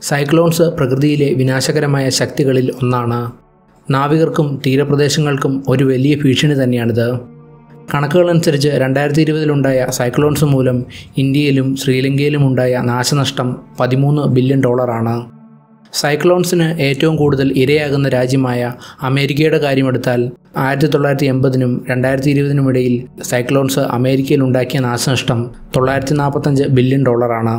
cyclones പ്രകൃതിയിലെ വിനാശകരമായ ശക്തികളിൽ ഒന്നാണ് നാവികർക്കും തീരപ്രദേശങ്ങൾക്കും ഒരു വലിയ ഭീഷണി തന്നെയാണിത് കണക്കുകളനുസരിച്ച് രണ്ടായിരത്തി ഇരുപതിലുണ്ടായ സൈക്ലോൺസ് മൂലം ഇന്ത്യയിലും ശ്രീലങ്കയിലും ഉണ്ടായ നാശനഷ്ടം പതിമൂന്ന് ബില്യൺ ഡോളറാണ് സൈക്ലോൺസിന് ഏറ്റവും കൂടുതൽ ഇരയാകുന്ന രാജ്യമായ അമേരിക്കയുടെ കാര്യമെടുത്താൽ ആയിരത്തി തൊള്ളായിരത്തി എൺപതിനും രണ്ടായിരത്തി ഇരുപതിനും ഇടയിൽ സൈക്ലോൺസ് അമേരിക്കയിൽ ഉണ്ടാക്കിയ നാശനഷ്ടം തൊള്ളായിരത്തി നാൽപ്പത്തഞ്ച് ബില്യൺ ഡോളറാണ്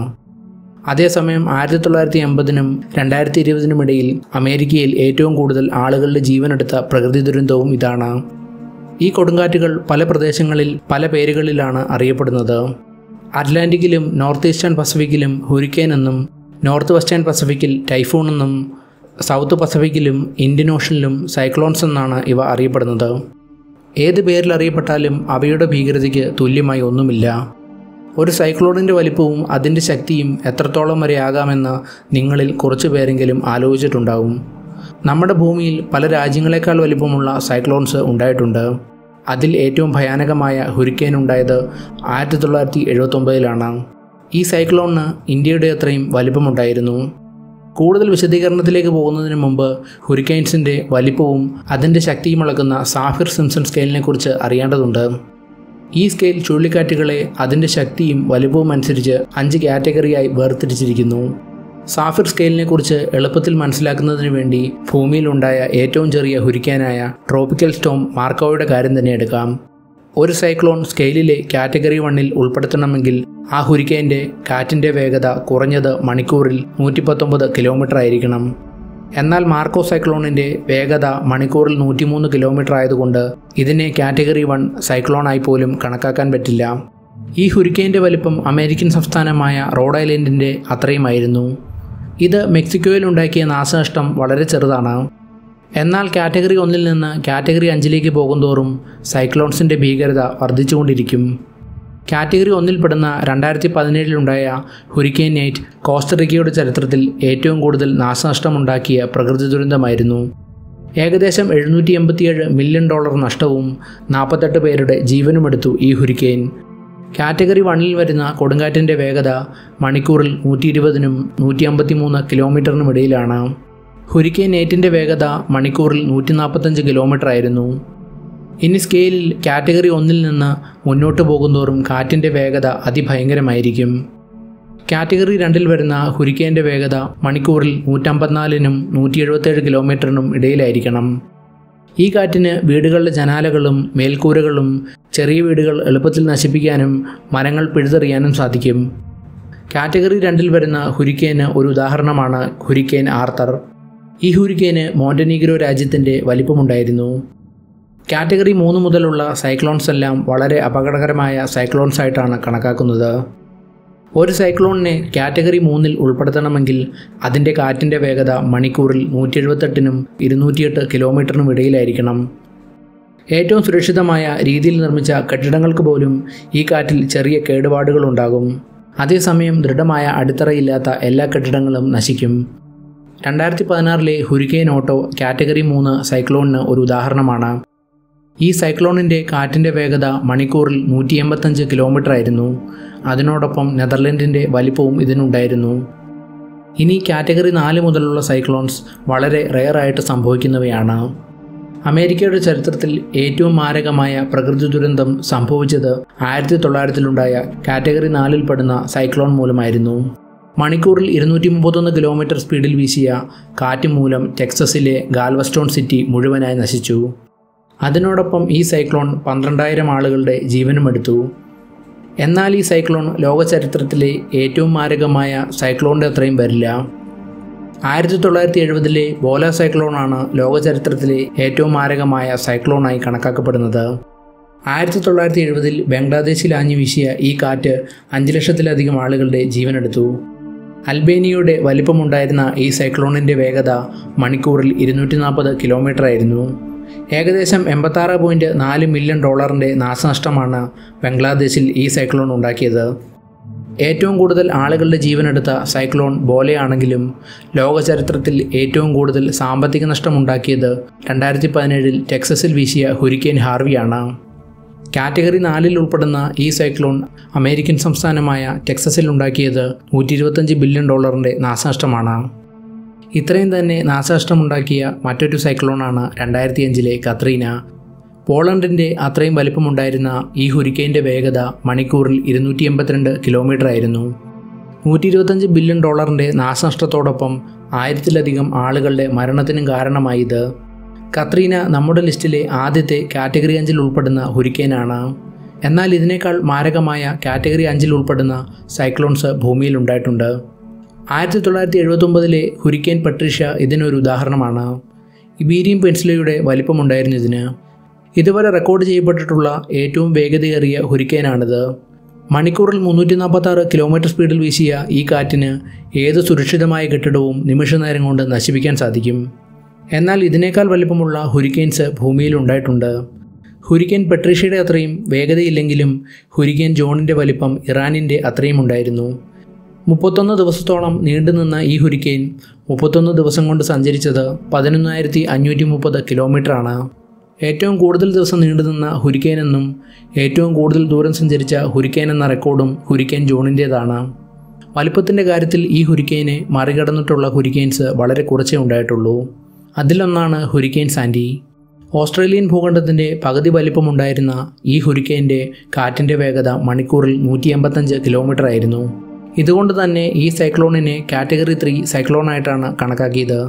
അതേസമയം ആയിരത്തി തൊള്ളായിരത്തി എൺപതിനും രണ്ടായിരത്തി ഇരുപതിനും ഇടയിൽ അമേരിക്കയിൽ ഏറ്റവും കൂടുതൽ ആളുകളുടെ ജീവനെടുത്ത പ്രകൃതി ദുരന്തവും ഇതാണ് ഈ കൊടുങ്കാറ്റുകൾ പല പ്രദേശങ്ങളിൽ പല പേരുകളിലാണ് അറിയപ്പെടുന്നത് അറ്റ്ലാന്റിക്കിലും നോർത്ത് ഈസ്റ്റേൺ പസഫിക്കിലും ഹുരിക്കേൻ എന്നും നോർത്ത് വെസ്റ്റേൺ പസഫിക്കിൽ ടൈഫൂൺ എന്നും സൗത്ത് പസഫിക്കിലും ഇന്ത്യൻ ഓഷനിലും സൈക്ലോൺസ് എന്നാണ് ഇവ അറിയപ്പെടുന്നത് ഏത് പേരിൽ അറിയപ്പെട്ടാലും അവയുടെ ഭീകരതയ്ക്ക് തുല്യമായി ഒന്നുമില്ല ഒരു സൈക്ലോണിൻ്റെ വലിപ്പവും അതിൻ്റെ ശക്തിയും എത്രത്തോളം വരെ ആകാമെന്ന് നിങ്ങളിൽ കുറച്ചു പേരെങ്കിലും ആലോചിച്ചിട്ടുണ്ടാവും നമ്മുടെ ഭൂമിയിൽ പല രാജ്യങ്ങളെക്കാൾ വലിപ്പമുള്ള സൈക്ലോൺസ് ഉണ്ടായിട്ടുണ്ട് അതിൽ ഏറ്റവും ഭയാനകമായ ഹുരിക്കേൻ ഉണ്ടായത് ആയിരത്തി തൊള്ളായിരത്തി എഴുപത്തൊമ്പതിലാണ് ഈ സൈക്ലോണിന് ഇന്ത്യയുടെ അത്രയും വലിപ്പമുണ്ടായിരുന്നു കൂടുതൽ വിശദീകരണത്തിലേക്ക് പോകുന്നതിന് മുമ്പ് ഹുരിക്കൈൻസിൻ്റെ വലിപ്പവും അതിൻ്റെ ശക്തിയും അളക്കുന്ന സാഫിർ സിംസൺ സ്കെയിലിനെ കുറിച്ച് അറിയേണ്ടതുണ്ട് ഈ സ്കെയിൽ ചുഴലിക്കാറ്റുകളെ അതിൻ്റെ ശക്തിയും വലിപ്പവും അനുസരിച്ച് അഞ്ച് കാറ്റഗറിയായി വേർതിരിച്ചിരിക്കുന്നു സാഫിർ സ്കെയിലിനെ കുറിച്ച് എളുപ്പത്തിൽ മനസ്സിലാക്കുന്നതിന് വേണ്ടി ഭൂമിയിലുണ്ടായ ഏറ്റവും ചെറിയ ഹുരിക്കാനായ ട്രോപ്പിക്കൽ സ്റ്റോം മാർക്കോയുടെ കാര്യം തന്നെ എടുക്കാം ഒരു സൈക്ലോൺ സ്കെയിലിലെ കാറ്റഗറി വണ്ണിൽ ഉൾപ്പെടുത്തണമെങ്കിൽ ആ ഹുരിക്കേൻ്റെ കാറ്റിൻ്റെ വേഗത കുറഞ്ഞത് മണിക്കൂറിൽ നൂറ്റി പത്തൊമ്പത് കിലോമീറ്റർ ആയിരിക്കണം എന്നാൽ മാർക്കോ സൈക്ലോണിൻ്റെ വേഗത മണിക്കൂറിൽ നൂറ്റിമൂന്ന് കിലോമീറ്റർ ആയതുകൊണ്ട് ഇതിനെ കാറ്റഗറി വൺ സൈക്ലോണായി പോലും കണക്കാക്കാൻ പറ്റില്ല ഈ ഹുരിക്കേൻ്റെ വലിപ്പം അമേരിക്കൻ സംസ്ഥാനമായ റോഡ് ഐലൻഡിൻ്റെ അത്രയുമായിരുന്നു ഇത് മെക്സിക്കോയിൽ ഉണ്ടാക്കിയ നാശനഷ്ടം വളരെ ചെറുതാണ് എന്നാൽ കാറ്റഗറി ഒന്നിൽ നിന്ന് കാറ്റഗറി അഞ്ചിലേക്ക് പോകുന്തോറും സൈക്ലോൺസിൻ്റെ ഭീകരത വർദ്ധിച്ചുകൊണ്ടിരിക്കും കാറ്റഗറി ഒന്നിൽപ്പെടുന്ന രണ്ടായിരത്തി പതിനേഴിലുണ്ടായ ഹുരിക്കേൻ നൈറ്റ് കോസ്റ്ററിക്കയുടെ ചരിത്രത്തിൽ ഏറ്റവും കൂടുതൽ നാശനഷ്ടമുണ്ടാക്കിയ പ്രകൃതി ദുരന്തമായിരുന്നു ഏകദേശം എഴുന്നൂറ്റി എൺപത്തിയേഴ് മില്യൺ ഡോളർ നഷ്ടവും നാൽപ്പത്തെട്ട് പേരുടെ ജീവനുമെടുത്തു ഈ ഹുരിക്കെയിൻ കാറ്റഗറി വണ്ണിൽ വരുന്ന കൊടുങ്കാറ്റിൻ്റെ വേഗത മണിക്കൂറിൽ നൂറ്റി ഇരുപതിനും നൂറ്റി അമ്പത്തി മൂന്ന് കിലോമീറ്ററിനും ഇടയിലാണ് ഹുരിക്കെയിൻ എയ്റ്റിൻ്റെ വേഗത മണിക്കൂറിൽ നൂറ്റി നാൽപ്പത്തഞ്ച് കിലോമീറ്റർ ആയിരുന്നു ഇനി സ്കെയിലിൽ കാറ്റഗറി ഒന്നിൽ നിന്ന് മുന്നോട്ട് പോകുന്തോറും കാറ്റിൻ്റെ വേഗത അതിഭയങ്കരമായിരിക്കും കാറ്റഗറി രണ്ടിൽ വരുന്ന ഹുരിക്കേൻ്റെ വേഗത മണിക്കൂറിൽ നൂറ്റമ്പത്തിനാലിനും നൂറ്റി എഴുപത്തേഴ് കിലോമീറ്ററിനും ഇടയിലായിരിക്കണം ഈ കാറ്റിന് വീടുകളുടെ ജനാലകളും മേൽക്കൂരകളും ചെറിയ വീടുകൾ എളുപ്പത്തിൽ നശിപ്പിക്കാനും മരങ്ങൾ പിഴുതെറിയാനും സാധിക്കും കാറ്റഗറി രണ്ടിൽ വരുന്ന ഹുരിക്കേന് ഒരു ഉദാഹരണമാണ് ഹുരിക്കേൻ ആർത്തർ ഈ ഹുരിക്കേന് മോണ്ടനീഗ്രോ രാജ്യത്തിൻ്റെ വലിപ്പമുണ്ടായിരുന്നു കാറ്റഗറി മൂന്ന് മുതലുള്ള സൈക്ലോൺസ് എല്ലാം വളരെ അപകടകരമായ സൈക്ലോൺസ് ആയിട്ടാണ് കണക്കാക്കുന്നത് ഒരു സൈക്ലോണിനെ കാറ്റഗറി മൂന്നിൽ ഉൾപ്പെടുത്തണമെങ്കിൽ അതിൻ്റെ കാറ്റിൻ്റെ വേഗത മണിക്കൂറിൽ നൂറ്റി എഴുപത്തെട്ടിനും ഇരുന്നൂറ്റിയെട്ട് കിലോമീറ്ററിനും ഇടയിലായിരിക്കണം ഏറ്റവും സുരക്ഷിതമായ രീതിയിൽ നിർമ്മിച്ച കെട്ടിടങ്ങൾക്ക് പോലും ഈ കാറ്റിൽ ചെറിയ കേടുപാടുകളുണ്ടാകും അതേസമയം ദൃഢമായ അടിത്തറയില്ലാത്ത എല്ലാ കെട്ടിടങ്ങളും നശിക്കും രണ്ടായിരത്തി പതിനാറിലെ ഹുരിക്കെയിൻ ഓട്ടോ കാറ്റഗറി മൂന്ന് സൈക്ലോണിന് ഒരു ഉദാഹരണമാണ് ഈ സൈക്ലോണിൻ്റെ കാറ്റിൻ്റെ വേഗത മണിക്കൂറിൽ നൂറ്റി എൺപത്തഞ്ച് കിലോമീറ്റർ ആയിരുന്നു അതിനോടൊപ്പം നെതർലൻഡിൻ്റെ വലിപ്പവും ഇതിനുണ്ടായിരുന്നു ഇനി കാറ്റഗറി നാല് മുതലുള്ള സൈക്ലോൺസ് വളരെ റെയറായിട്ട് സംഭവിക്കുന്നവയാണ് അമേരിക്കയുടെ ചരിത്രത്തിൽ ഏറ്റവും മാരകമായ പ്രകൃതി ദുരന്തം സംഭവിച്ചത് ആയിരത്തി തൊള്ളായിരത്തിലുണ്ടായ കാറ്റഗറി നാലിൽപ്പെടുന്ന സൈക്ലോൺ മൂലമായിരുന്നു മണിക്കൂറിൽ ഇരുന്നൂറ്റി മുപ്പത്തൊന്ന് കിലോമീറ്റർ സ്പീഡിൽ വീശിയ കാറ്റ് മൂലം ടെക്സസിലെ ഗാൽവസ്റ്റോൺ സിറ്റി മുഴുവനായി നശിച്ചു അതിനോടൊപ്പം ഈ സൈക്ലോൺ പന്ത്രണ്ടായിരം ആളുകളുടെ ജീവനും എടുത്തു എന്നാൽ ഈ സൈക്ലോൺ ലോക ചരിത്രത്തിലെ ഏറ്റവും മാരകമായ സൈക്ലോണിൻ്റെ അത്രയും വരില്ല ആയിരത്തി തൊള്ളായിരത്തി എഴുപതിലെ ബോല സൈക്ലോണാണ് ലോക ചരിത്രത്തിലെ ഏറ്റവും മാരകമായ സൈക്ലോണായി കണക്കാക്കപ്പെടുന്നത് ആയിരത്തി തൊള്ളായിരത്തി എഴുപതിൽ ബംഗ്ലാദേശിൽ ആഞ്ഞു വീശിയ ഈ കാറ്റ് അഞ്ച് ലക്ഷത്തിലധികം ആളുകളുടെ ജീവനെടുത്തു അൽബേനിയയുടെ വലിപ്പമുണ്ടായിരുന്ന ഈ സൈക്ലോണിൻ്റെ വേഗത മണിക്കൂറിൽ ഇരുന്നൂറ്റി നാൽപ്പത് കിലോമീറ്റർ ആയിരുന്നു ഏകദേശം എൺപത്താറ് പോയിൻറ്റ് നാല് മില്യൺ ഡോളറിൻ്റെ നാശനഷ്ടമാണ് ബംഗ്ലാദേശിൽ ഈ സൈക്ലോൺ ഉണ്ടാക്കിയത് ഏറ്റവും കൂടുതൽ ആളുകളുടെ ജീവനെടുത്ത സൈക്ലോൺ ബോലെയാണെങ്കിലും ലോക ചരിത്രത്തിൽ ഏറ്റവും കൂടുതൽ സാമ്പത്തിക നഷ്ടമുണ്ടാക്കിയത് രണ്ടായിരത്തി പതിനേഴിൽ ടെക്സസിൽ വീശിയ ഹുരിക്കെയിൻ ഹാർവിയാണ് കാറ്റഗറി നാലിൽ ഉൾപ്പെടുന്ന ഈ സൈക്ലോൺ അമേരിക്കൻ സംസ്ഥാനമായ ടെക്സസിൽ ഉണ്ടാക്കിയത് നൂറ്റി ഇരുപത്തഞ്ച് ബില്യൺ ഡോളറിൻ്റെ നാശനഷ്ടമാണ് ഇത്രയും തന്നെ നാശനഷ്ടമുണ്ടാക്കിയ മറ്റൊരു സൈക്ലോണാണ് രണ്ടായിരത്തി അഞ്ചിലെ കത്രീന പോളണ്ടിൻ്റെ അത്രയും വലിപ്പമുണ്ടായിരുന്ന ഈ ഹുരിക്കൈൻ്റെ വേഗത മണിക്കൂറിൽ ഇരുന്നൂറ്റി എൺപത്തിരണ്ട് കിലോമീറ്റർ ആയിരുന്നു നൂറ്റി ഇരുപത്തഞ്ച് ബില്യൺ ഡോളറിൻ്റെ നാശനഷ്ടത്തോടൊപ്പം ആയിരത്തിലധികം ആളുകളുടെ മരണത്തിനും കാരണമായത് കത്രീന നമ്മുടെ ലിസ്റ്റിലെ ആദ്യത്തെ കാറ്റഗറി അഞ്ചിൽ ഉൾപ്പെടുന്ന ഹുരിക്കേനാണ് എന്നാൽ ഇതിനേക്കാൾ മാരകമായ കാറ്റഗറി അഞ്ചിൽ ഉൾപ്പെടുന്ന സൈക്ലോൺസ് ഭൂമിയിൽ ഉണ്ടായിട്ടുണ്ട് ആയിരത്തി തൊള്ളായിരത്തി എഴുപത്തൊമ്പതിലെ ഹുരിക്കേൻ പട്രീഷ്യ ഇതിനൊരു ഉദാഹരണമാണ് ഇബീരിയം പെൻസിലയുടെ വലിപ്പമുണ്ടായിരുന്നു ഇതിന് ഇതുവരെ റെക്കോർഡ് ചെയ്യപ്പെട്ടിട്ടുള്ള ഏറ്റവും വേഗതയേറിയ ഹുരിക്കേനാണിത് മണിക്കൂറിൽ മുന്നൂറ്റി നാൽപ്പത്താറ് കിലോമീറ്റർ സ്പീഡിൽ വീശിയ ഈ കാറ്റിന് ഏത് സുരക്ഷിതമായ കെട്ടിടവും നിമിഷനേരം കൊണ്ട് നശിപ്പിക്കാൻ സാധിക്കും എന്നാൽ ഇതിനേക്കാൾ വലിപ്പമുള്ള ഹുരിക്കെയിൻസ് ഭൂമിയിൽ ഉണ്ടായിട്ടുണ്ട് ഹുരിക്കൻ പെട്രീഷ്യയുടെ അത്രയും വേഗതയില്ലെങ്കിലും ഹുരിക്കൻ ജോണിൻ്റെ വലിപ്പം ഇറാനിൻ്റെ അത്രയും ഉണ്ടായിരുന്നു മുപ്പത്തൊന്ന് ദിവസത്തോളം നീണ്ടുനിന്ന ഈ ഹുരിക്കെയിൻ മുപ്പത്തൊന്ന് ദിവസം കൊണ്ട് സഞ്ചരിച്ചത് പതിനൊന്നായിരത്തി അഞ്ഞൂറ്റി മുപ്പത് കിലോമീറ്ററാണ് ഏറ്റവും കൂടുതൽ ദിവസം നീണ്ടുനിന്ന ഹുരിക്കെയിൻ എന്നും ഏറ്റവും കൂടുതൽ ദൂരം സഞ്ചരിച്ച ഹുരിക്കെയിൻ എന്ന റെക്കോർഡും ഹുരിക്കെയിൻ ജോണിൻ്റേതാണ് വലിപ്പത്തിൻ്റെ കാര്യത്തിൽ ഈ ഹുരിക്കെയിനെ മറികടന്നിട്ടുള്ള ഹുരിക്കെയിൻസ് വളരെ കുറച്ചേ ഉണ്ടായിട്ടുള്ളൂ അതിലൊന്നാണ് ഹുരിക്കെയിൻ സാൻഡി ഓസ്ട്രേലിയൻ ഭൂഖണ്ഡത്തിൻ്റെ പകുതി വലിപ്പമുണ്ടായിരുന്ന ഈ ഹുരിക്കെയിൻ്റെ കാറ്റിൻ്റെ വേഗത മണിക്കൂറിൽ നൂറ്റി എൺപത്തഞ്ച് കിലോമീറ്റർ ആയിരുന്നു ഇതുകൊണ്ട് തന്നെ ഈ സൈക്ലോണിനെ കാറ്റഗറി ത്രീ സൈക്ലോണായിട്ടാണ് കണക്കാക്കിയത്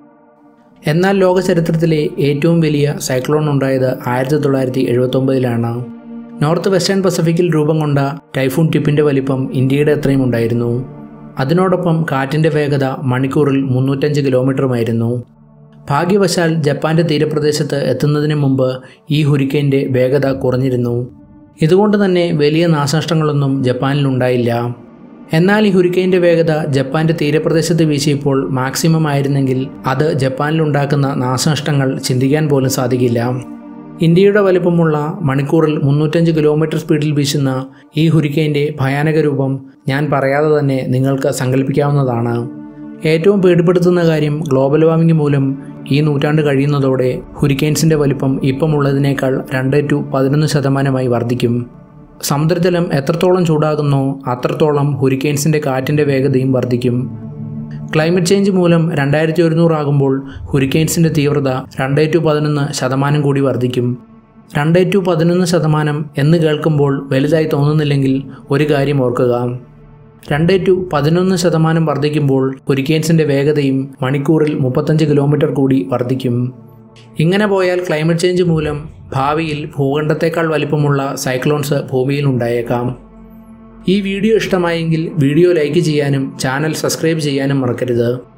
എന്നാൽ ലോക ചരിത്രത്തിലെ ഏറ്റവും വലിയ സൈക്ലോൺ ഉണ്ടായത് ആയിരത്തി തൊള്ളായിരത്തി എഴുപത്തൊമ്പതിലാണ് നോർത്ത് വെസ്റ്റേൺ പസഫിക്കിൽ രൂപം കൊണ്ട ടൈഫൂൺ ടിപ്പിൻ്റെ വലിപ്പം ഇന്ത്യയുടെ അത്രയും ഉണ്ടായിരുന്നു അതിനോടൊപ്പം കാറ്റിൻ്റെ വേഗത മണിക്കൂറിൽ മുന്നൂറ്റഞ്ച് കിലോമീറ്ററുമായിരുന്നു ഭാഗ്യവശാൽ ജപ്പാന്റെ തീരപ്രദേശത്ത് എത്തുന്നതിന് മുമ്പ് ഈ ഹുരിക്കൈൻ്റെ വേഗത കുറഞ്ഞിരുന്നു ഇതുകൊണ്ട് തന്നെ വലിയ നാശനഷ്ടങ്ങളൊന്നും ജപ്പാനിലുണ്ടായില്ല എന്നാൽ ഈ ഹുരിക്കൈൻ്റെ വേഗത ജപ്പാന്റെ തീരപ്രദേശത്ത് വീശിയപ്പോൾ മാക്സിമം ആയിരുന്നെങ്കിൽ അത് ജപ്പാനിലുണ്ടാക്കുന്ന നാശനഷ്ടങ്ങൾ ചിന്തിക്കാൻ പോലും സാധിക്കില്ല ഇന്ത്യയുടെ വലിപ്പമുള്ള മണിക്കൂറിൽ മുന്നൂറ്റഞ്ച് കിലോമീറ്റർ സ്പീഡിൽ വീശുന്ന ഈ ഹുരിക്കൈൻ്റെ ഭയാനക രൂപം ഞാൻ പറയാതെ തന്നെ നിങ്ങൾക്ക് സങ്കല്പിക്കാവുന്നതാണ് ഏറ്റവും പേടിപ്പെടുത്തുന്ന കാര്യം ഗ്ലോബൽ വാർമിംഗ് മൂലം ഈ നൂറ്റാണ്ട് കഴിയുന്നതോടെ ഹുരിക്കെയിൻസിൻ്റെ വലിപ്പം ഇപ്പമുള്ളതിനേക്കാൾ രണ്ട് ടു പതിനൊന്ന് ശതമാനമായി വർദ്ധിക്കും സമുദ്രജലം എത്രത്തോളം ചൂടാകുന്നോ അത്രത്തോളം ഹുരിക്കെയിൻസിൻ്റെ കാറ്റിൻ്റെ വേഗതയും വർദ്ധിക്കും ക്ലൈമറ്റ് ചേഞ്ച് മൂലം രണ്ടായിരത്തി ഒരുന്നൂറാകുമ്പോൾ ഹുരിക്കെയിൻസിൻ്റെ തീവ്രത രണ്ട് ടു പതിനൊന്ന് ശതമാനം കൂടി വർദ്ധിക്കും രണ്ട് ടു പതിനൊന്ന് ശതമാനം എന്ന് കേൾക്കുമ്പോൾ വലുതായി തോന്നുന്നില്ലെങ്കിൽ ഒരു കാര്യം ഓർക്കുക രണ്ട് ടു പതിനൊന്ന് ശതമാനം വർദ്ധിക്കുമ്പോൾ ഹുരിക്കെയിൻസിൻ്റെ വേഗതയും മണിക്കൂറിൽ മുപ്പത്തഞ്ച് കിലോമീറ്റർ കൂടി വർദ്ധിക്കും ഇങ്ങനെ പോയാൽ ക്ലൈമറ്റ് ചേഞ്ച് മൂലം ഭാവിയിൽ ഭൂഖണ്ഡത്തേക്കാൾ വലിപ്പമുള്ള സൈക്ലോൺസ് ഭൂമിയിൽ ഉണ്ടായേക്കാം ഈ വീഡിയോ ഇഷ്ടമായെങ്കിൽ വീഡിയോ ലൈക്ക് ചെയ്യാനും ചാനൽ സബ്സ്ക്രൈബ് ചെയ്യാനും മറക്കരുത്